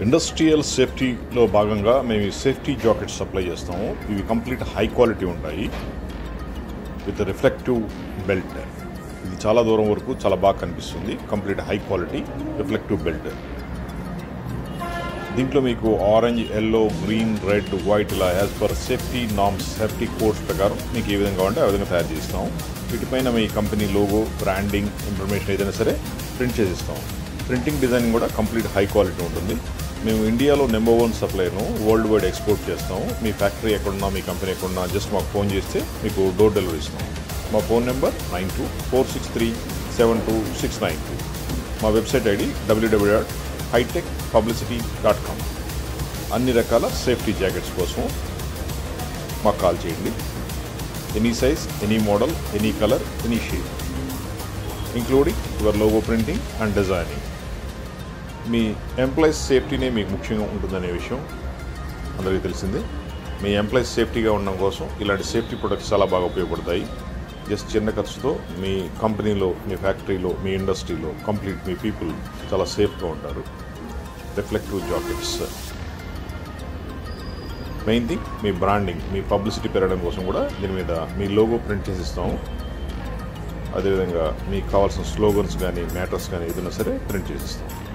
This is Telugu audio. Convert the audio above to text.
ఇండస్ట్రియల్ సేఫ్టీలో భాగంగా మేము ఈ సేఫ్టీ జాకెట్స్ సప్లై చేస్తాము ఇవి కంప్లీట్ హై క్వాలిటీ ఉంటాయి విత్ రిఫ్లెక్టివ్ బెల్ట్ ఇది చాలా దూరం వరకు చాలా బాగా కనిపిస్తుంది complete high quality reflective belt దీంట్లో మీకు orange yellow green red white ఇలా as per safety norms safety codes ప్రకారం మీకు ఏ విధంగా ఉంటే ఆ విధంగా తయారు చేస్తాం వీటిపైన మీ కంపెనీ లోగో బ్రాండింగ్ ఇన్ఫర్మేషన్ ఏదైనా సరే ప్రింట్ చేసిస్తాం ప్రింటింగ్ డిజైనింగ్ కూడా కంప్లీట్ హై క్వాలిటీ ఉంటుంది మేము ఇండియాలో నెంబర్ వన్ సప్లైను వరల్డ్ వైడ్ ఎక్స్పోర్ట్ చేస్తాం మీ ఫ్యాక్టరీ ఎక్కడున్నా మీ కంపెనీ ఎక్కడున్నా జస్ట్ మాకు ఫోన్ చేస్తే మీకు డోర్ డెలివరీ ఇస్తాం మా phone number nine two four six three seven two six nine two మా website ID WWW dot hitech publicity dot com అన్ని రకాల సేఫ్టీ జాకెట్స్ కోసం మాకు కాల్ చేయండి any size any model any colour any shape including your logo printing and designing మీ ఎంప్లాయీస్ సేఫ్టీనే మీకు ముఖ్యంగా ఉంటుందనే విషయం అందరికీ తెలిసిందే మీ ఎంప్లాయీస్ సేఫ్టీగా ఉండడం కోసం ఇలాంటి సేఫ్టీ ప్రొడక్ట్స్ చాలా బాగా ఉపయోగపడతాయి జస్ట్ చిన్న ఖర్చుతో మీ కంపెనీలో మీ ఫ్యాక్టరీలో మీ ఇండస్ట్రీలో కంప్లీట్ మీ పీపుల్ చాలా సేఫ్గా ఉంటారు రిఫ్లెక్టివ్ జాకెట్స్ మెయిన్ థింగ్ మీ బ్రాండింగ్ మీ పబ్లిసిటీ పెరగడం కోసం కూడా దీని మీద మీ లోగో ప్రింట్ చేసి ఇస్తాము అదేవిధంగా మీకు కావాల్సిన స్లోగన్స్ కానీ మ్యాటర్స్ కానీ ఏదైనా సరే ప్రింట్ చేసి ఇస్తాం